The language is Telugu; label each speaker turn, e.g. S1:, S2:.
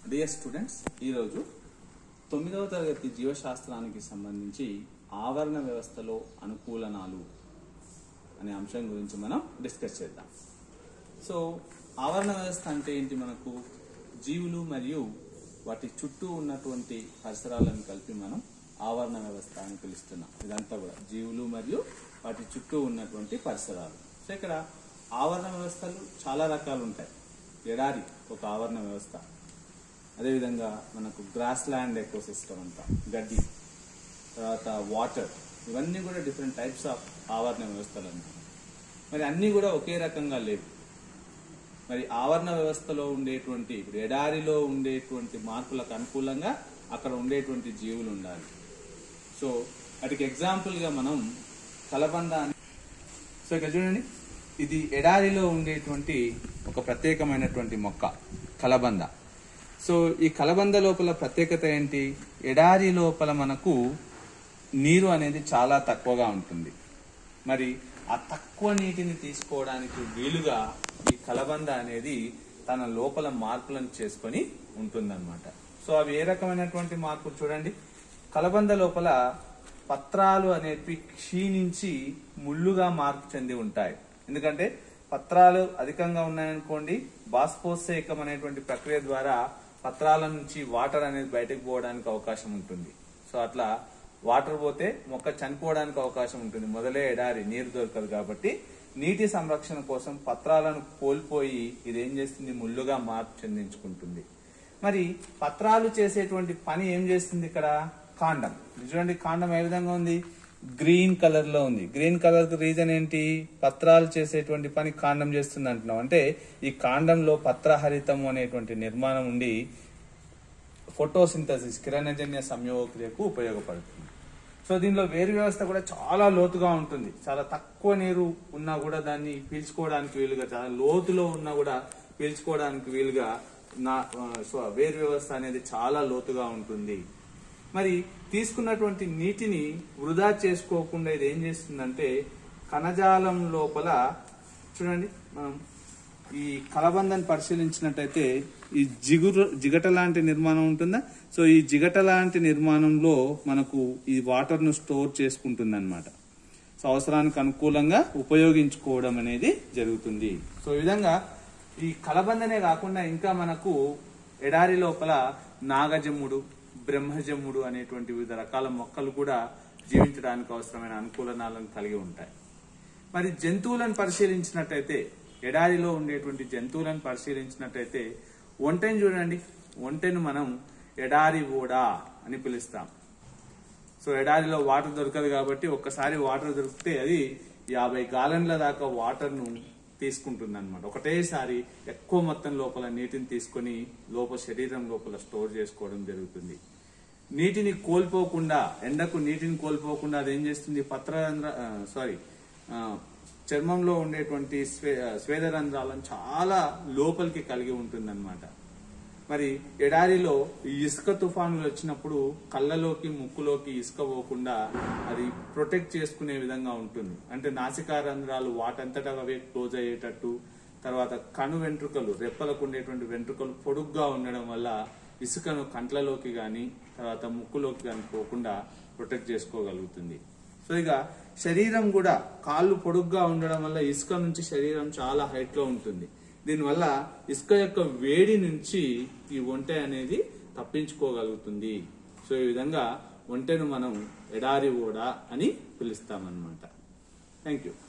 S1: డియర్ స్టూడెంట్స్ ఈరోజు తొమ్మిదవ తరగతి జీవశాస్త్రానికి సంబంధించి ఆవరణ వ్యవస్థలో అనుకూలనాలు అనే అంశం గురించి మనం డిస్కస్ చేద్దాం సో ఆవరణ వ్యవస్థ అంటే ఏంటి మనకు జీవులు మరియు వాటి చుట్టూ ఉన్నటువంటి పరిసరాలను కలిపి మనం ఆవరణ వ్యవస్థ అని పిలుస్తున్నాం ఇదంతా కూడా జీవులు మరియు వాటి చుట్టూ ఉన్నటువంటి పరిసరాలు సో ఇక్కడ ఆవరణ వ్యవస్థలు చాలా రకాలు ఉంటాయి ఎడారి ఒక ఆవరణ వ్యవస్థ అదేవిధంగా మనకు గ్రాస్ ల్యాండ్ ఎకోసిస్టమ్ అంతా గడ్డి తర్వాత వాటర్ ఇవన్నీ కూడా డిఫరెంట్ టైప్స్ ఆఫ్ ఆవరణ వ్యవస్థలు అన్నమాట మరి అన్నీ కూడా ఒకే రకంగా లేవు మరి ఆవరణ వ్యవస్థలో ఉండేటువంటి ఇప్పుడు ఎడారిలో ఉండేటువంటి మార్పులకు అనుకూలంగా అక్కడ ఉండేటువంటి జీవులు ఉండాలి సో వాటికి ఎగ్జాంపుల్గా మనం కలబంద అని సో ఇక్కడ చూడండి ఇది ఎడారిలో ఉండేటువంటి ఒక ప్రత్యేకమైనటువంటి మొక్క కలబంద సో ఈ కలబంద లోపల ప్రత్యేకత ఏంటి ఎడారి లోపల మనకు నీరు అనేది చాలా తక్కువగా ఉంటుంది మరి ఆ తక్కువ నీటిని తీసుకోవడానికి వీలుగా ఈ కలబంద అనేది తన లోపల మార్పులను చేసుకొని ఉంటుందన్నమాట సో అవి ఏ రకమైనటువంటి మార్పులు చూడండి కలబంద లోపల పత్రాలు అనేవి క్షీణించి ముళ్ళుగా మార్పు చెంది ఉంటాయి ఎందుకంటే పత్రాలు అధికంగా ఉన్నాయనుకోండి బాస్పోసేకం అనేటువంటి ప్రక్రియ ద్వారా పత్రాల నుంచి వాటర్ అనేది బయటకు పోవడానికి అవకాశం ఉంటుంది సో అట్లా వాటర్ పోతే మొక్క చనిపోవడానికి అవకాశం ఉంటుంది మొదలే ఎడారి నీరు దొరకదు కాబట్టి నీటి సంరక్షణ కోసం పత్రాలను కోల్పోయి ఇది ఏం చేస్తుంది ముళ్ళుగా మార్పు చెందించుకుంటుంది మరి పత్రాలు చేసేటువంటి పని ఏం చేస్తుంది ఇక్కడ కాండం ఇది చూడండి కాండం ఏ విధంగా ఉంది గ్రీన్ కలర్ లో ఉంది గ్రీన్ కలర్ రీజన్ ఏంటి పత్రాలు చేసేటువంటి పని కాండం చేస్తుంది అంటున్నాం అంటే ఈ కాండంలో పత్రహరితం అనేటువంటి నిర్మాణం ఉండి ఫోటోసింథసిస్ కిరణజన్య సంయోగక్రియకు ఉపయోగపడుతుంది సో దీనిలో వేరు వ్యవస్థ కూడా చాలా లోతుగా ఉంటుంది చాలా తక్కువ నీరు ఉన్నా కూడా దాన్ని పీల్చుకోవడానికి వీలుగా చాలా లోతులో ఉన్నా కూడా పీల్చుకోవడానికి వీలుగా నా ఆ, సో వేరు వ్యవస్థ అనేది చాలా లోతుగా ఉంటుంది మరి తీసుకున్నటువంటి నీటిని వృధా చేసుకోకుండా ఇది ఏం చేస్తుందంటే కణజాలం లోపల చూడండి మనం ఈ కలబందని పరిశీలించినట్టయితే ఈ జిగురు జిగట లాంటి నిర్మాణం ఉంటుందా సో ఈ జిగట లాంటి నిర్మాణంలో మనకు ఈ వాటర్ ను స్టోర్ చేసుకుంటుంది అనమాట సో అవసరానికి అనుకూలంగా ఉపయోగించుకోవడం అనేది జరుగుతుంది సో ఈ విధంగా ఈ కలబందనే కాకుండా ఇంకా మనకు ఎడారి లోపల నాగజమ్ముడు బ్రహ్మజమ్ముడు అనేటువంటి వివిధ రకాల మొక్కలు కూడా జీవించడానికి అవసరమైన అనుకూలనాలను కలిగి ఉంటాయి మరి జంతువులను పరిశీలించినట్టయితే ఎడారిలో ఉండేటువంటి జంతువులను పరిశీలించినట్టయితే ఒంటెని చూడండి ఒంటెను మనం ఎడారి ఓడా అని పిలుస్తాం సో ఎడారిలో వాటర్ దొరకదు కాబట్టి ఒక్కసారి వాటర్ దొరికితే అది యాభై గాలన్ల దాకా వాటర్ను తీసుకుంటుంది అనమాట ఒకటేసారి ఎక్కువ మొత్తం లోపల నీటిని తీసుకొని లోపల శరీరం లోపల స్టోర్ చేసుకోవడం జరుగుతుంది నీటిని కోల్పోకుండా ఎండకు నీటిని కోల్పోకుండా అది ఏం చేస్తుంది పత్రరంధ్ర సారీ చర్మంలో ఉండేటువంటి స్వే స్వేద రంధ్రాలను చాలా లోపలికి కలిగి ఉంటుందన్నమాట మరి ఎడారిలో ఈ ఇసుక తుఫానులు వచ్చినప్పుడు కళ్ళలోకి ముక్కులోకి ఇసుక పోకుండా అది ప్రొటెక్ట్ చేసుకునే విధంగా ఉంటుంది అంటే నాసికా రంధ్రాలు వాటంతటా అవే క్లోజ్ అయ్యేటట్టు తర్వాత కను వెంట్రుకలు రెప్పలకు ఉండేటువంటి వెంట్రుకలు పొడుగ్గా ఉండడం వల్ల ఇసుకను కంట్లలోకి గాని తర్వాత ముక్కులోకి గాని పోకుండా ప్రొటెక్ట్ చేసుకోగలుగుతుంది సో ఇక శరీరం కూడా కాళ్ళు పొడుగ్గా ఉండడం వల్ల ఇసుక నుంచి శరీరం చాలా హైట్ లో ఉంటుంది దీనివల్ల ఇసుక యొక్క వేడి నుంచి ఈ ఒంటె అనేది తప్పించుకోగలుగుతుంది సో ఈ విధంగా ఒంటెను మనం ఎడారి ఓడ అని పిలుస్తామన్నమాట థ్యాంక్ యూ